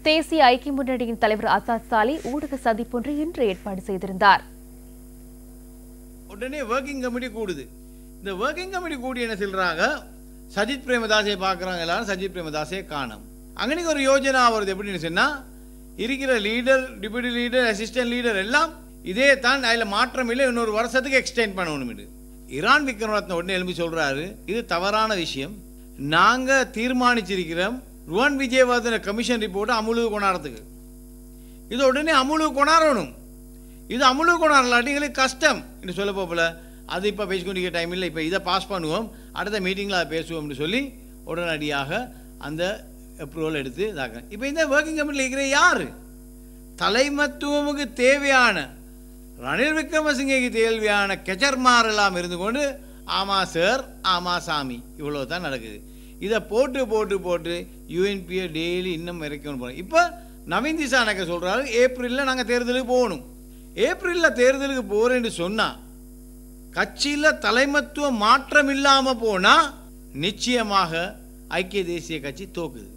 தேசிய ஐக்கிய முன்னணியின் தலைவர் அசாத் சாலி ஊடக சந்திப்பொன்று இன்று ஏற்பாடு செய்திருந்தார் உடனே ஒர்க்கிங் கமிட்டி கூடுது இந்த ஒர்க்கிங் கமிட்டி கூடி என்ன சொல்றாங்க சஜித் பிரேமதாஸை பார்க்குறாங்க எல்லாரும் சஜித் பிரேமதாஸை காணும் அங்கனைக்கு ஒரு யோஜனா வருது எப்படின்னு சொன்னா இருக்கிற leader deputy leader assistant leader எல்லாம் இதே தான் அதில் மாற்றம் இல்லை இன்னொரு வருஷத்துக்கு எக்ஸ்டெண்ட் பண்ணணும் இது ஈரான் விக்ரமரத்ன உடனே எழுப்பி சொல்றாரு இது தவறான விஷயம் நாங்க தீர்மானிச்சிருக்கிறோம் ருவான் விஜயவர்தன கமிஷன் ரிப்போர்ட்டை அமுலுக்கு கொண்டாடுறதுக்கு இது உடனே அமுலுக்கு கொண்டாடணும் இது அமுலுக்கு கொண்டாடலாட்டி எங்களுக்கு கஷ்டம் என்று சொல்ல போகல அது இப்போ பேசிக்கொண்டிருக்க டைம் இல்லை இப்போ இதை பாஸ் பண்ணுவோம் அடுத்த மீட்டிங்கில் அதை பேசுவோம்னு சொல்லி உடனடியாக அந்த அப்ரூவல் எடுத்து இதாக்க இப்போ இந்த ஒர்க்கிங் கமிட்டியில் இருக்கிற யார் தலைமத்துவமுக்கு தேவையான ரணில் விக்ரமசிங்கக்கு தேவையான கெச்சர்மார் எல்லாம் இருந்து கொண்டு ஆமா சார் ஆமா சாமி இவ்வளோ தான் நடக்குது இதை போட்டு போட்டு போட்டு யூஎன்பியை டெய்லி இன்னும் வரைக்கும் போகிறோம் இப்போ நவீன் திசானக்க சொல்கிறாரு ஏப்ரலில் நாங்கள் தேர்தலுக்கு போகணும் ஏப்ரலில் தேர்தலுக்கு போகிறேன்னு சொன்னால் கட்சியில் தலைமத்துவ மாற்றம் இல்லாமல் போனால் நிச்சயமாக ஐக்கிய தேசிய கட்சி தோக்குது